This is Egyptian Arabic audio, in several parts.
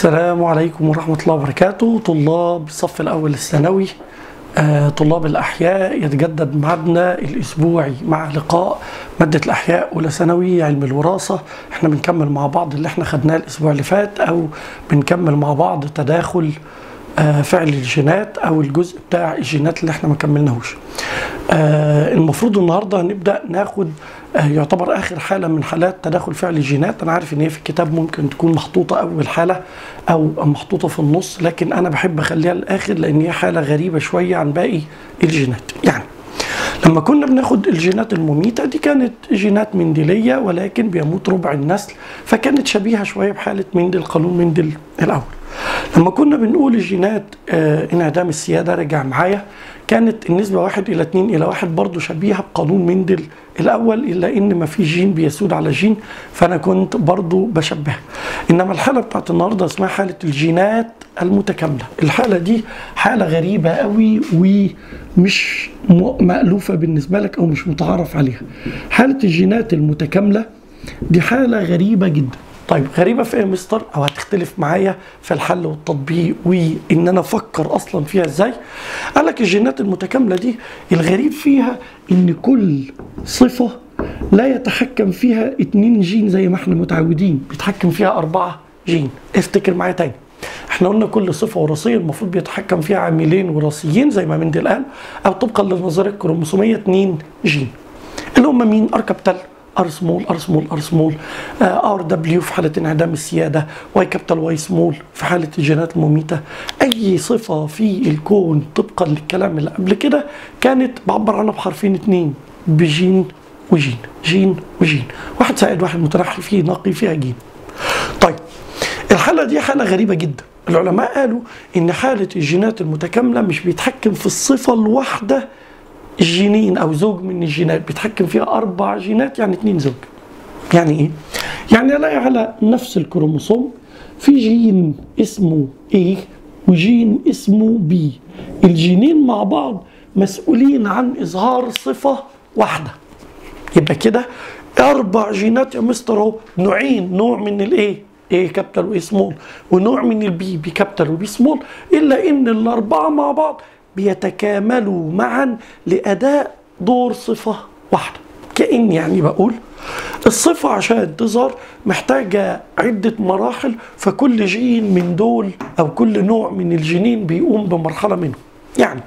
السلام عليكم ورحمة الله وبركاته طلاب الصف الأول الثانوي آه، طلاب الأحياء يتجدد معادنا الأسبوعي مع لقاء مادة الأحياء أولى ثانوي علم الوراثة احنا بنكمل مع بعض اللي احنا خدناه الأسبوع اللي فات أو بنكمل مع بعض تداخل آه، فعل الجينات أو الجزء بتاع الجينات اللي احنا ما كملناهوش آه، المفروض النهارده هنبدا ناخد آه، يعتبر اخر حاله من حالات تداخل فعل الجينات انا عارف ان هي في الكتاب ممكن تكون محطوطه اول حاله او محطوطه في النص لكن انا بحب اخليها للاخر لان هي حاله غريبه شويه عن باقي الجينات يعني لما كنا بناخد الجينات المميتة دي كانت جينات منديلية ولكن بيموت ربع النسل فكانت شبيهة شوية بحالة مندل قانون مندل الأول لما كنا بنقول الجينات آه انعدام السيادة رجع معايا كانت النسبة واحد إلى اتنين إلى واحد برضو شبيهة بقانون مندل الأول إلا إن ما في جين بيسود على جين فأنا كنت برضو بشبهها إنما الحالة بتاعت النهاردة اسمها حالة الجينات المتكاملة الحالة دي حالة غريبة قوي ومش م- مألوفة بالنسبة لك أو مش متعارف عليها حالة الجينات المتكاملة دي حالة غريبة جدا طيب غريبة في ايه يا مستر او هتختلف معايا في الحل والتطبيق وان انا افكر اصلا فيها ازاي قال لك الجينات المتكاملة دي الغريب فيها ان كل صفة لا يتحكم فيها اتنين جين زي ما احنا متعودين بيتحكم فيها اربعة جين افتكر معايا تاني احنا قلنا كل صفة وراثية المفروض بيتحكم فيها عاملين وراثيين زي ما مندل قال او طبقا للنظرية الكروموسومية اتنين جين اللي هم مين اركبتال ار سمول ار سمول ار سمول ار دبليو في حاله انعدام السياده واي كابيتال واي سمول في حاله الجينات المميته اي صفه في الكون طبقا للكلام اللي قبل كده كانت بعبر عنها بحرفين اتنين بجين وجين جين وجين واحد زائد واحد متنحي فيه نقي فيها جين طيب الحالة دي حالة غريبة جدا العلماء قالوا ان حالة الجينات المتكاملة مش بيتحكم في الصفة الواحدة جينين او زوج من الجينات بيتحكم فيها اربع جينات يعني اتنين زوج يعني ايه يعني الاقي على نفس الكروموسوم في جين اسمه A وجين اسمه B الجينين مع بعض مسؤولين عن اظهار صفة واحدة يبقى كده اربع جينات يا مستر اهو نوعين نوع من الايه ايه كابيتال وايه سمول ونوع من البي بي كابيتال وبي سمول الا ان الاربعه مع بعض بيتكاملوا معا لاداء دور صفه واحده كأن يعني بقول الصفة عشان تظهر محتاجة عدة مراحل فكل جين من دول أو كل نوع من الجينين بيقوم بمرحلة منهم يعني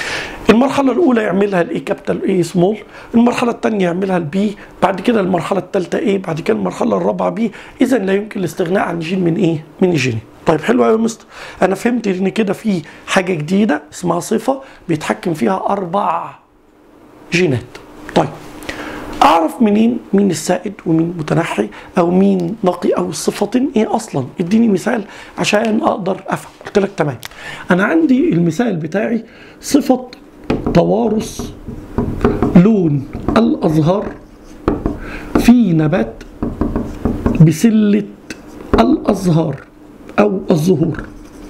المرحلة الأولى يعملها الإي كابيتال إي سمول، المرحلة الثانية يعملها البي، بعد كده المرحلة الثالثة إيه، بعد كده المرحلة الرابعة بي، إذا لا يمكن الاستغناء عن جين من إيه؟ من الجينين. طيب حلو قوي يا مستر، أنا فهمت إن كده في حاجة جديدة اسمها صفة بيتحكم فيها أربع جينات. طيب اعرف منين مين السائد ومين متنحي او مين نقي او الصفتين ايه اصلا اديني مثال عشان اقدر افهم قلت لك تمام انا عندي المثال بتاعي صفه توارث لون الازهار في نبات بسله الازهار او الزهور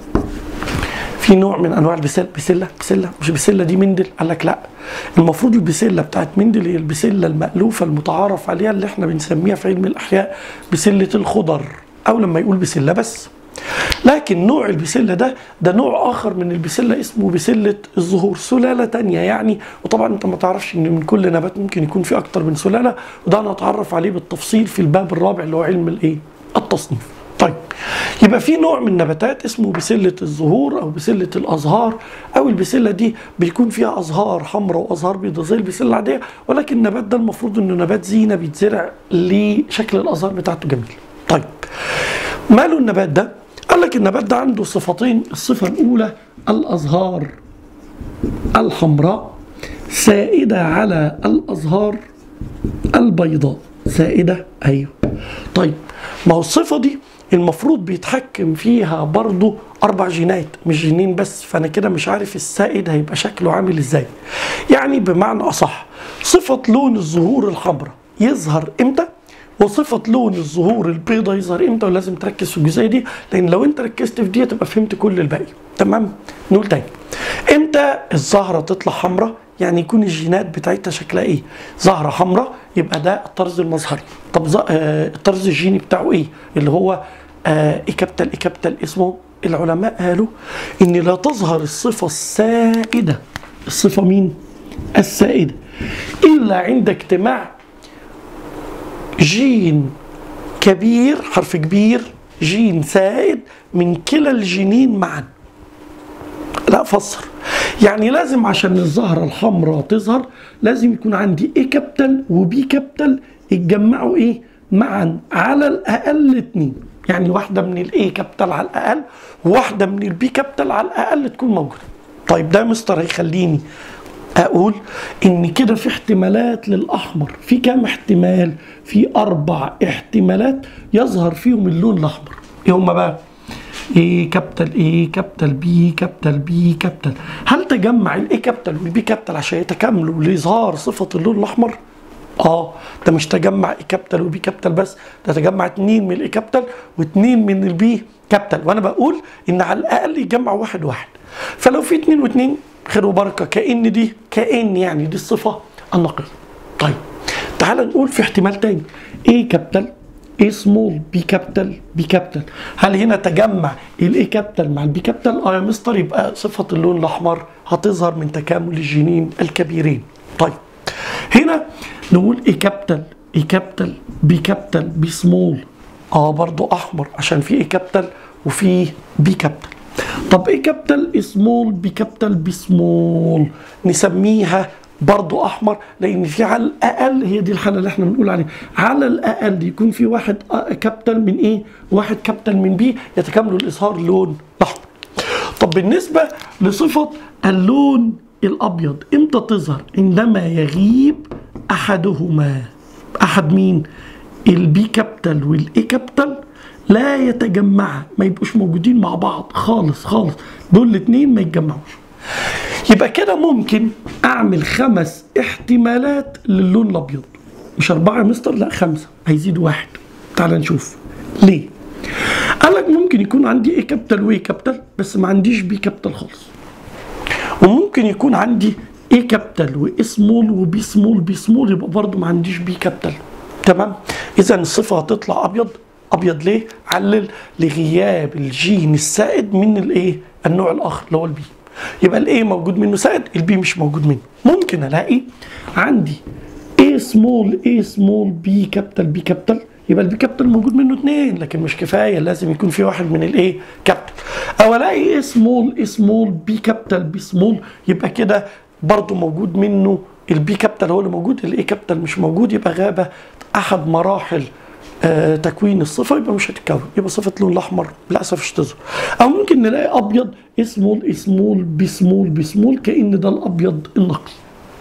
في نوع من انواع البسله بسله بسله مش بسله دي مندل قال لك لا المفروض البسله بتاعت مندل هي البسله المالوفه المتعارف عليها اللي احنا بنسميها في علم الاحياء بسله الخضر او لما يقول بسله بس لكن نوع البسله ده ده نوع اخر من البسله اسمه بسله الزهور سلاله تانية يعني وطبعا انت ما تعرفش ان من كل نبات ممكن يكون في اكتر من سلاله وده انا اتعرف عليه بالتفصيل في الباب الرابع اللي هو علم الايه التصنيف طيب يبقى في نوع من النباتات اسمه بسلة الزهور أو بسلة الأزهار أو البسلة دي بيكون فيها أزهار حمراء وأزهار بيضاء زي البسلة العادية ولكن النبات ده المفروض إنه نبات زينة بيتزرع لشكل الأزهار بتاعته جميل. طيب ماله النبات ده؟ قال لك النبات ده عنده صفتين الصفة الأولى الأزهار الحمراء سائدة على الأزهار البيضاء سائدة أيوه طيب ما هو الصفة دي المفروض بيتحكم فيها برضه أربع جينات مش جينين بس فأنا كده مش عارف السائد هيبقى شكله عامل إزاي يعني بمعنى أصح صفة لون الزهور الحمراء يظهر إمتى وصفة لون الزهور البيضاء يظهر امتى ولازم تركز في الجزئية دي لأن لو أنت ركزت في دي تبقى فهمت كل الباقي تمام نقول تاني امتى الزهرة تطلع حمراء يعني يكون الجينات بتاعتها شكلها ايه زهرة حمراء يبقى ده الطرز المظهري طب ز- آه، الطرز الجيني بتاعه ايه اللي هو آه اي كابيتال اي كابيتال اسمه العلماء قالوا ان لا تظهر الصفه السائده الصفه مين السائده الا عند اجتماع جين كبير حرف كبير جين سائد من كلا الجينين معا لا فسر يعني لازم عشان الزهرة الحمراء تظهر لازم يكون عندي ايه كابيتال وبي كابيتال يتجمعوا ايه معا على الاقل اتنين يعني واحدة من الاي كابيتال على الاقل وواحدة من البي كابيتال على الاقل تكون موجودة طيب ده مستر هيخليني اقول ان كده في احتمالات للاحمر في كام احتمال في اربع احتمالات يظهر فيهم اللون الاحمر ايه هما بقى ايه كابيتال ايه كابيتال بي كابيتال بي كابيتال هل تجمع الاي كابيتال والبي كابيتال عشان يتكاملوا لاظهار صفه اللون الاحمر اه ده مش تجمع اي كابيتال وبي كابيتال بس ده تجمع اتنين من الاي كابيتال واتنين من البي كابيتال وانا بقول ان على الاقل يجمع واحد واحد فلو في اتنين واتنين خير وبركه كان دي كان يعني دي الصفه النقيه طيب تعال نقول في احتمال تاني ايه كابيتال اي سمول بي كابيتال بي كابيتال هل هنا تجمع الاي كابيتال مع البي كابيتال اه يا مستر يبقى صفه اللون الاحمر هتظهر من تكامل الجينين الكبيرين طيب هنا نقول اي كابيتال اي كابيتال بي كابيتال بي سمول اه برضو احمر عشان في اي كابيتال وفي بي كابيتال طب ايه كابيتال سمول بي كابيتال بي سمول نسميها برضو احمر لان في على الاقل هي دي الحاله اللي احنا بنقول عليها على الاقل يكون في واحد كابيتال من ايه واحد كابيتال من بي يتكاملوا الاظهار لون احمر طب بالنسبه لصفه اللون الابيض امتى تظهر عندما يغيب احدهما احد مين البي كابيتال والاي كابيتال لا يتجمعا ما يبقوش موجودين مع بعض خالص خالص دول الاثنين ما يتجمعوش يبقى كده ممكن اعمل خمس احتمالات للون الابيض مش اربعه يا مستر لا خمسه هيزيد واحد تعال نشوف ليه قال لك ممكن يكون عندي ايه كابيتال وايه كابيتال بس ما عنديش بي كابيتال خالص وممكن يكون عندي ايه كابيتال وايه سمول وبي سمول بي سمول يبقى برضه ما عنديش بي كابيتال تمام اذا الصفه هتطلع ابيض ابيض ليه علل لغياب الجين السائد من الايه النوع الاخر اللي هو البي يبقى الاي موجود منه سائد البي مش موجود منه ممكن الاقي عندي A سمول A سمول بي كابيتال بي كابيتال يبقى البي كابيتال موجود منه اثنين لكن مش كفايه لازم يكون في واحد من الايه كابيتال او الاقي A سمول A سمول بي كابيتال بي سمول يبقى كده برضه موجود منه البي كابيتال هو اللي موجود الاي كابيتال مش موجود يبقى غابه احد مراحل آه تكوين الصفه يبقى مش هتتكون يبقى صفه اللون الاحمر للاسف مش تظهر او ممكن نلاقي ابيض سمول سمول بي سمول بي سمول كان ده الابيض النقي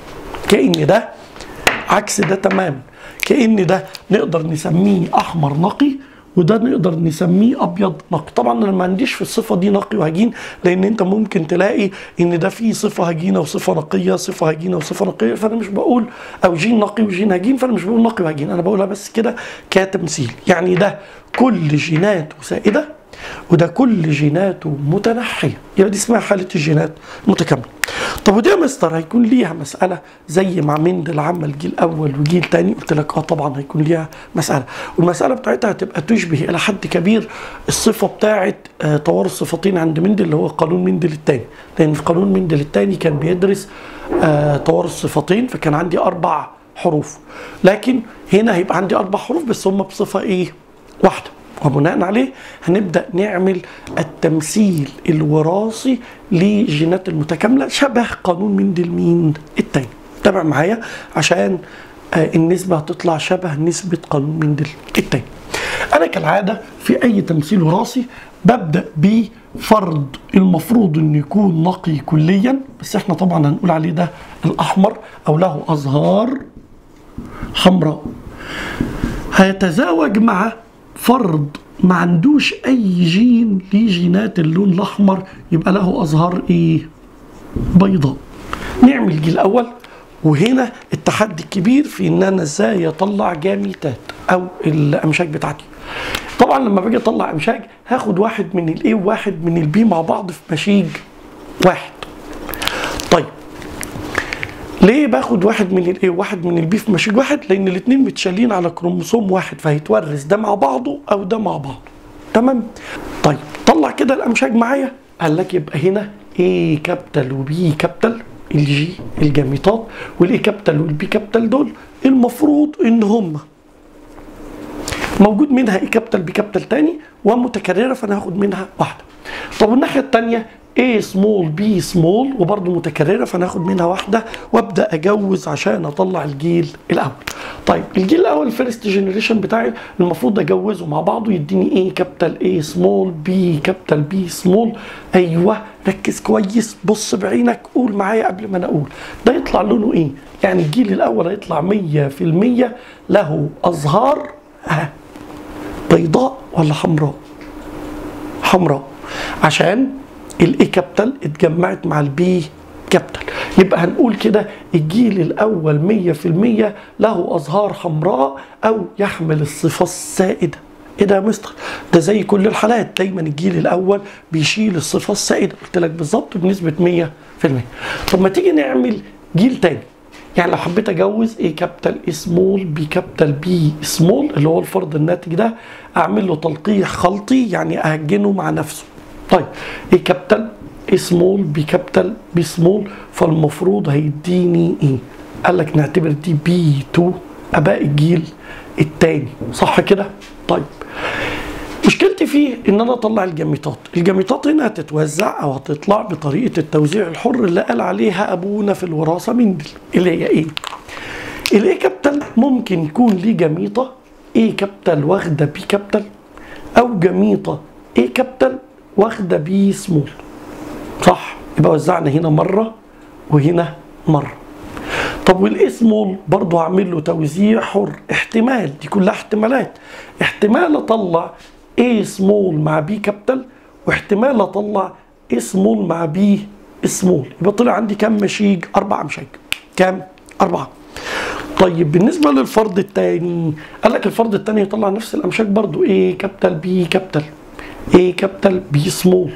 كان ده عكس ده تماما كان ده نقدر نسميه احمر نقي وده نقدر نسميه ابيض نقي طبعا انا ما عنديش في الصفه دي نقي وهجين لان انت ممكن تلاقي ان ده فيه صفه هجينه وصفه نقيه صفه هجينه وصفه نقيه فانا مش بقول او جين نقي وجين هجين فانا مش بقول نقي وهجين انا بقولها بس كده كتمثيل يعني ده كل جيناته سائده وده كل جيناته متنحيه يبقى دي اسمها حاله الجينات المتكامله طب ودي يا مستر هيكون ليها مساله زي ما مندل عمل جيل اول وجيل تاني قلت لك اه طبعا هيكون ليها مساله والمساله بتاعتها هتبقى تشبه الى حد كبير الصفه بتاعه آه توارث صفتين عند مندل اللي هو قانون مندل الثاني لان في قانون مندل الثاني كان بيدرس آه توارث صفتين فكان عندي اربع حروف لكن هنا هيبقى عندي اربع حروف بس هم بصفه ايه واحده وبناء عليه هنبدا نعمل التمثيل الوراثي لجينات المتكامله شبه قانون مندل مين التاني تابع معايا عشان آه النسبه هتطلع شبه نسبه قانون مندل التاني انا كالعاده في اي تمثيل وراثي ببدا بفرض المفروض انه يكون نقي كليا بس احنا طبعا هنقول عليه ده الاحمر او له ازهار حمراء هيتزاوج مع فرض ما عندوش اي جين ليه جينات اللون الاحمر يبقى له ازهار ايه بيضاء نعمل جيل اول وهنا التحدي الكبير في ان انا ازاي اطلع جاميتات او الامشاج بتاعتي طبعا لما باجي اطلع امشاج هاخد واحد من الاي وواحد من البي مع بعض في مشيج واحد طيب ليه باخد واحد من الاي وواحد من البي في مشيج واحد لان الاثنين متشالين على كروموسوم واحد فهيتورث ده مع بعضه او ده مع بعضه تمام طيب طلع كده الامشاج معايا قال لك يبقى هنا A كابيتال وبي كابيتال الجي الجاميطات والاي كابيتال والبي كابيتال دول المفروض ان هم موجود منها اي كابيتال بي كابيتال تاني ومتكرره فانا هاخد منها واحده طب الناحيه الثانيه A سمول B سمول وبرضه متكرره فانا هاخد منها واحده وابدا اجوز عشان اطلع الجيل الاول. طيب الجيل الاول الفيرست جنريشن بتاعي المفروض اجوزه مع بعضه يديني A كابيتال A سمول B كابيتال B سمول ايوه ركز كويس بص بعينك قول معايا قبل ما انا اقول ده يطلع لونه ايه؟ يعني الجيل الاول هيطلع 100% له ازهار ها بيضاء ولا حمراء؟ حمراء عشان الاي كابيتال اتجمعت مع البي كابيتال يبقى هنقول كده الجيل الاول 100% له ازهار حمراء او يحمل الصفه السائده ايه ده يا مستر ده زي كل الحالات دايما الجيل الاول بيشيل الصفه السائده قلت لك بالظبط بنسبه 100% طب ما تيجي نعمل جيل تاني يعني لو حبيت اجوز ايه كابيتال سمول بي كابيتال بي سمول اللي هو الفرض الناتج ده اعمل له تلقيح خلطي يعني اهجنه مع نفسه طيب ايه كابيتال ايه سمول بي كابيتال بي سمول فالمفروض هيديني ايه قال لك نعتبر دي بي 2 اباء الجيل الثاني صح كده طيب مشكلتي فيه ان انا اطلع الجاميطات الجاميطات هنا هتتوزع او هتطلع بطريقه التوزيع الحر اللي قال عليها ابونا في الوراثه مندل اللي هي ايه الاي كابيتال ممكن يكون ليه جميطه اي كابيتال واخده بي كابيتال او جميطه اي كابيتال واخده بي سمول صح يبقى وزعنا هنا مره وهنا مره طب والاي سمول برضه هعمل له توزيع حر احتمال دي كلها احتمالات احتمال اطلع A سمول مع B كابيتال واحتمال اطلع A سمول مع B سمول يبقى طلع عندي كام مشيج؟ أربع أمشاج كام؟ أربعة طيب بالنسبة للفرض الثاني قال لك الفرض الثاني يطلع نفس الأمشاج برضو A كابيتال B كابيتال A كابيتال B سمول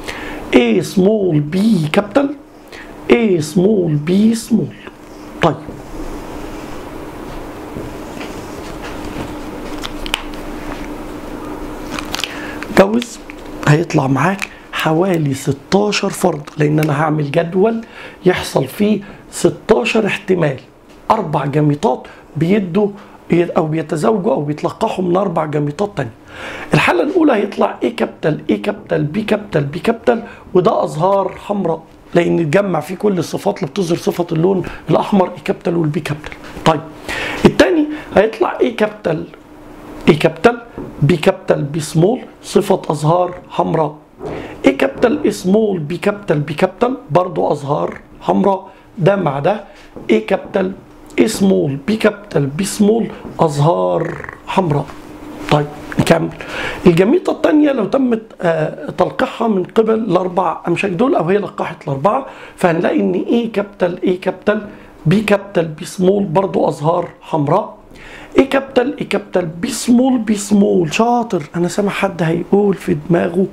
A سمول B كابيتال A سمول B سمول طيب جوز هيطلع معاك حوالي 16 فرد لان انا هعمل جدول يحصل فيه 16 احتمال اربع جميطات بيدوا او بيتزوجوا او بيتلقحوا من اربع جميطات تانية الحاله الاولى هيطلع ايه كابيتال ايه كابيتال بي كابيتال بي كابيتال وده ازهار حمراء لان اتجمع فيه كل الصفات اللي بتظهر صفه اللون الاحمر ايه كابيتال والبي كابيتال طيب الثاني هيطلع ايه كابيتال اي كابيتال بي كابيتال بي سمول صفة أزهار حمراء اي كابيتال اي سمول بي كابيتال بي كابيتال برضو أزهار حمراء ده مع ده اي كابيتال اي سمول بي كابيتال بي سمول أزهار حمراء طيب نكمل الجميطة الثانية لو تمت آه تلقيحها من قبل الأربع أمشاج دول أو هي لقحت الأربعة فهنلاقي إن اي كابيتال اي كابيتال بي كابيتال بي سمول برضو أزهار حمراء ايه كابيتال ايه كابيتال بي سمول بي سمول شاطر انا سامع حد هيقول في دماغه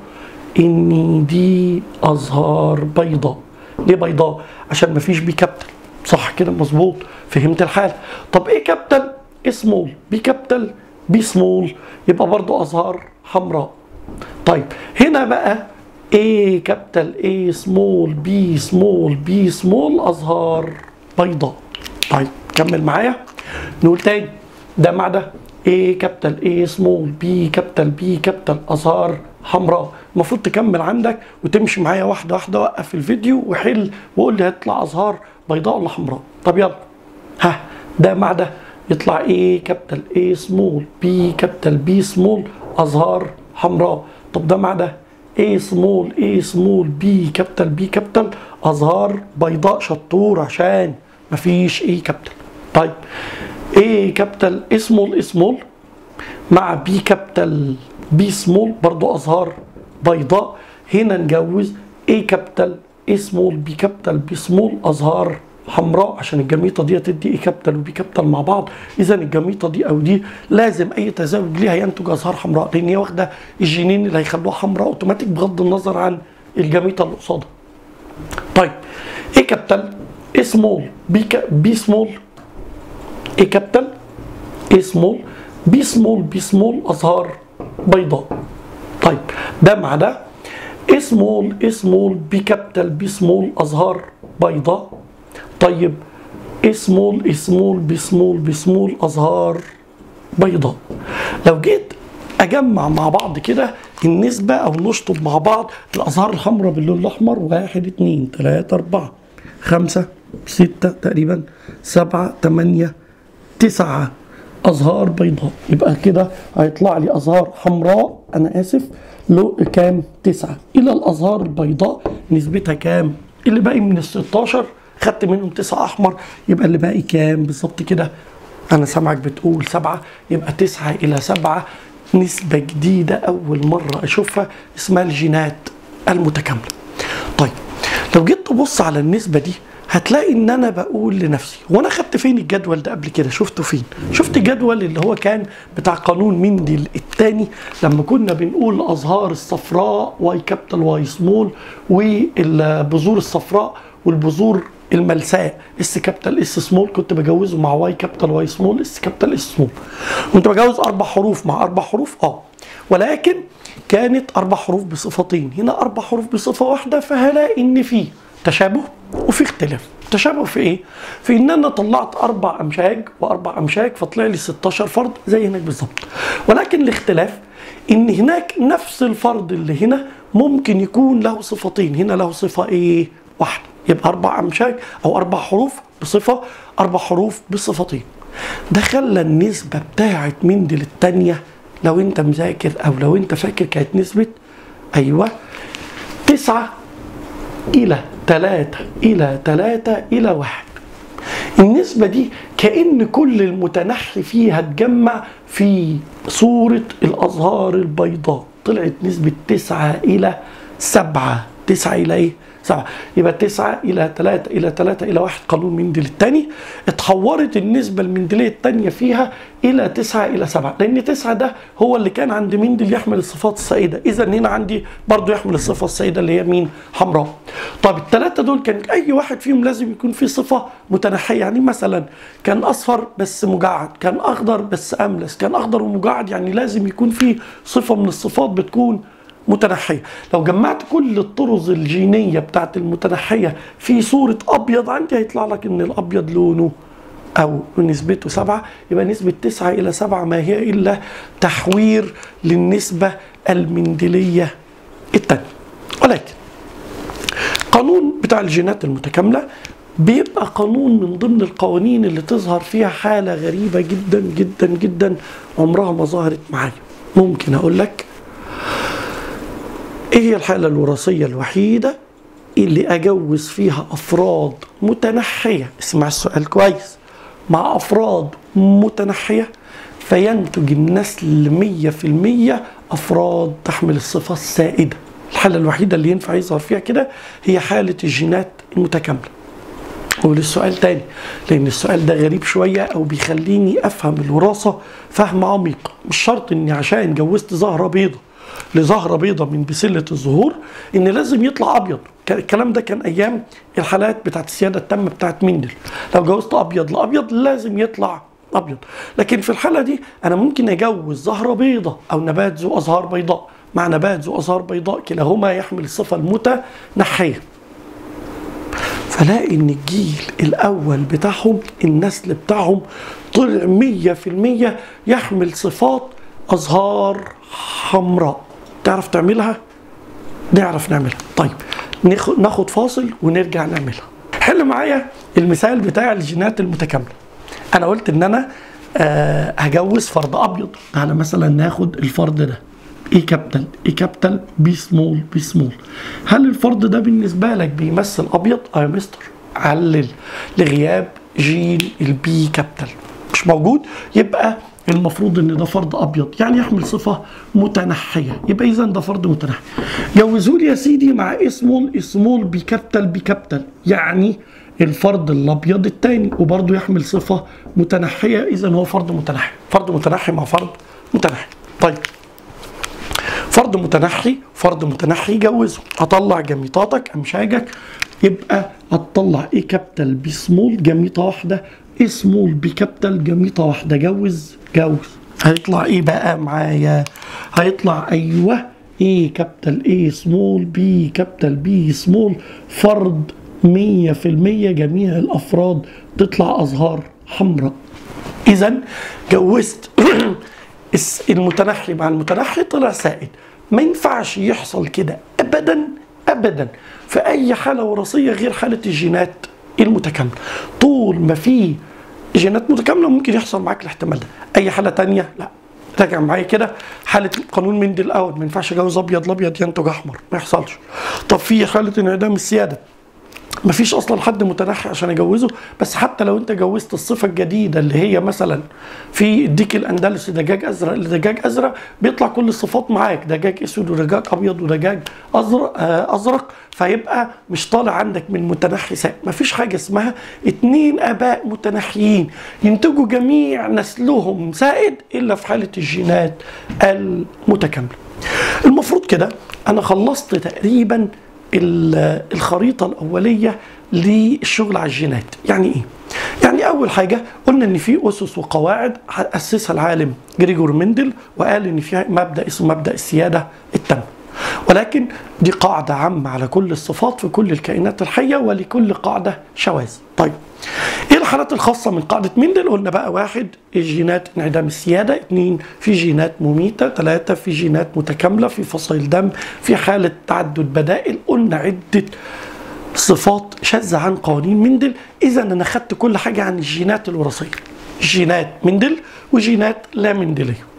ان دي ازهار بيضاء ليه بيضاء عشان مفيش بي كابيتال صح كده مظبوط فهمت الحال طب ايه كابيتال ايه سمول بي كابيتال بي سمول يبقى برضو ازهار حمراء طيب هنا بقى ايه كابيتال ايه سمول بي سمول بي سمول ازهار بيضاء طيب كمل معايا نقول تاني ده مع ده A كابيتال A سمول B كابيتال B كابيتال أزهار حمراء المفروض تكمل عندك وتمشي معايا واحدة واحدة وقف الفيديو وحل وقول لي هيطلع أزهار بيضاء ولا حمراء طب يلا ها ده مع ده يطلع A كابيتال A سمول B كابيتال B سمول أزهار حمراء طب ده مع ده A سمول A سمول B كابيتال B كابيتال أزهار بيضاء شطور عشان مفيش A كابيتال طيب A كابيتال سمول سمول مع بي كابيتال بي سمول برضو أزهار بيضاء هنا نجوز A كابيتال سمول بي كابيتال بي سمول أزهار حمراء عشان الجميطة دي تدي A كابيتال وبي كابيتال مع بعض إذا الجميطة دي أو دي لازم أي تزاوج ليها ينتج أزهار حمراء لأن هي واخدة الجينين اللي هيخلوها حمراء أوتوماتيك بغض النظر عن الجميطة اللي قصادها طيب A كابيتال سمول بي بي سمول A كابيتال A سمول بي سمول بي سمول أزهار بيضاء طيب ده مع ده اي سمول اي سمول بي كابيتال بي سمول ازهار بيضاء طيب اي سمول اي سمول بي سمول بي سمول ازهار بيضاء لو جيت اجمع مع بعض كده النسبة او نشطب مع بعض الازهار الحمراء باللون الاحمر واحد اتنين تلاتة اربعة خمسة ستة تقريبا سبعة تمانية تسعة ازهار بيضاء يبقى كده هيطلع لي ازهار حمراء انا اسف له كام تسعة الى الازهار البيضاء نسبتها كام اللي باقي من ال 16 خدت منهم تسعة احمر يبقى اللي باقي كام بالظبط كده انا سامعك بتقول سبعة يبقى تسعة الى سبعة نسبة جديدة اول مرة اشوفها اسمها الجينات المتكاملة طيب لو جيت تبص على النسبة دي هتلاقي ان انا بقول لنفسي وانا خدت فين الجدول ده قبل كده شفته فين شفت الجدول اللي هو كان بتاع قانون مندل الثاني لما كنا بنقول الازهار الصفراء واي كابيتال واي سمول والبذور الصفراء والبذور الملساء اس كابيتال اس سمول كنت بجوزه مع واي كابيتال واي سمول اس كابيتال اس سمول كنت بجوز اربع حروف مع اربع حروف اه ولكن كانت اربع حروف بصفتين هنا اربع حروف بصفه واحده فهلاقي ان في تشابه وفي اختلاف تشابه في ايه؟ في ان انا طلعت اربع امشاج واربع امشاج فطلع لي 16 فرد زي هناك بالظبط ولكن الاختلاف ان هناك نفس الفرد اللي هنا ممكن يكون له صفتين هنا له صفه ايه؟ واحده يبقى اربع امشاج او اربع حروف بصفه اربع حروف بصفتين ده خلى النسبه بتاعت مندل الثانيه لو انت مذاكر او لو انت فاكر كانت نسبه ايوه تسعة إلى تلاتة إلى تلاتة إلى واحد النسبة دي كأن كل المتنحي فيها اتجمع في صورة الأزهار البيضاء طلعت نسبة تسعة إلى سبعة تسعة إلى إيه؟ سبعة يبقى تسعة إلى ثلاثة إلى ثلاثة إلى واحد قانون مندل الثاني اتحورت النسبة المندلية الثانية فيها إلى تسعة إلى سبعة لأن تسعة ده هو اللي كان عند مندل يحمل الصفات السائدة إذا هنا عندي برضو يحمل الصفة السائدة اللي هي مين حمراء طب الثلاثة دول كان أي واحد فيهم لازم يكون فيه صفة متنحية يعني مثلا كان أصفر بس مجعد كان أخضر بس أملس كان أخضر ومجعد يعني لازم يكون فيه صفة من الصفات بتكون متنحية لو جمعت كل الطرز الجينية بتاعت المتنحية في صورة أبيض عندي هيطلع لك إن الأبيض لونه أو نسبته سبعة يبقى نسبة تسعة إلى سبعة ما هي إلا تحوير للنسبة المندلية التانية ولكن قانون بتاع الجينات المتكاملة بيبقى قانون من ضمن القوانين اللي تظهر فيها حالة غريبة جدا جدا جدا عمرها ما ظهرت معايا ممكن أقول لك ايه هي الحالة الوراثية الوحيدة اللي اجوز فيها افراد متنحية اسمع السؤال كويس مع افراد متنحية فينتج النسل مية في المية افراد تحمل الصفة السائدة الحالة الوحيدة اللي ينفع يظهر فيها كده هي حالة الجينات المتكاملة وللسؤال تاني لان السؤال ده غريب شوية او بيخليني افهم الوراثة فهم عميق مش شرط اني عشان جوزت زهرة بيضة لزهره بيضة من بسله الزهور ان لازم يطلع ابيض الكلام ده كان ايام الحالات بتاعت السياده التامه بتاعت مندل لو جوزت ابيض لابيض لازم يطلع ابيض لكن في الحاله دي انا ممكن اجوز زهره بيضة او نبات ذو ازهار بيضاء مع نبات ذو ازهار بيضاء كلاهما يحمل الصفه المتنحيه فلاقي ان الجيل الاول بتاعهم النسل بتاعهم طلع مية في المية يحمل صفات ازهار حمراء تعرف تعملها نعرف نعملها طيب ناخد فاصل ونرجع نعملها حل معايا المثال بتاع الجينات المتكامله انا قلت ان انا آه هجوز فرد ابيض تعالى مثلا ناخد الفرد ده اي كابيتال اي كابيتال بي سمول بي سمول هل الفرد ده بالنسبه لك بيمثل ابيض اه يا مستر علل لغياب جين البي كابيتال مش موجود يبقى المفروض ان ده فرد ابيض يعني يحمل صفه متنحيه يبقى اذا ده فرد متنحي جوزوا لي يا سيدي مع اسمول اسمول بكابيتال بكابيتال يعني الفرد الابيض الثاني وبرضه يحمل صفه متنحيه اذا هو فرد متنحي فرد متنحي مع فرد متنحي طيب فرد متنحي فرد متنحي جوزه هطلع جميطاتك امشاجك يبقى هتطلع ايه كابيتال بي سمول جميطه واحده سمول بكابيتال جميطه واحده جوز جوز هيطلع ايه بقى معايا هيطلع ايوه A كابيتال A سمول B كابيتال B سمول فرض 100% جميع الافراد تطلع ازهار حمراء اذا جوزت الس- المتنحي مع المتنحي طلع سائد ما ينفعش يحصل كده ابدا ابدا في اي حاله وراثيه غير حاله الجينات المتكامله طول ما في جينات متكامله ممكن يحصل معاك الاحتمال ده اي حاله تانية لا راجع معايا كده حاله قانون مندل الاول ما ينفعش اجوز ابيض الابيض ينتج احمر ما يحصلش طب في حاله انعدام السياده مفيش اصلا حد متنحي عشان يجوزه بس حتى لو انت جوزت الصفه الجديده اللي هي مثلا في الديك الاندلسي دجاج ازرق لدجاج ازرق بيطلع كل الصفات معاك دجاج اسود ودجاج ابيض ودجاج ازرق آه ازرق فيبقى مش طالع عندك من متنحي سائد مفيش حاجه اسمها اتنين اباء متنحيين ينتجوا جميع نسلهم سائد الا في حاله الجينات المتكامله المفروض كده انا خلصت تقريبا ال- الخريطه الاوليه للشغل على الجينات يعني ايه يعني اول حاجه قلنا ان في اسس وقواعد اسسها العالم جريجور مندل وقال ان في مبدا اسمه مبدا السياده التامه ولكن دي قاعده عامه على كل الصفات في كل الكائنات الحيه ولكل قاعده شواذ طيب ايه الحالات الخاصه من قاعده مندل قلنا بقى واحد الجينات انعدام السياده اثنين في جينات مميته ثلاثه في جينات متكامله في فصائل دم في حاله تعدد بدائل قلنا عده صفات شاذة عن قوانين مندل إذا أنا خدت كل حاجة عن الجينات الوراثية جينات مندل وجينات لا مندلية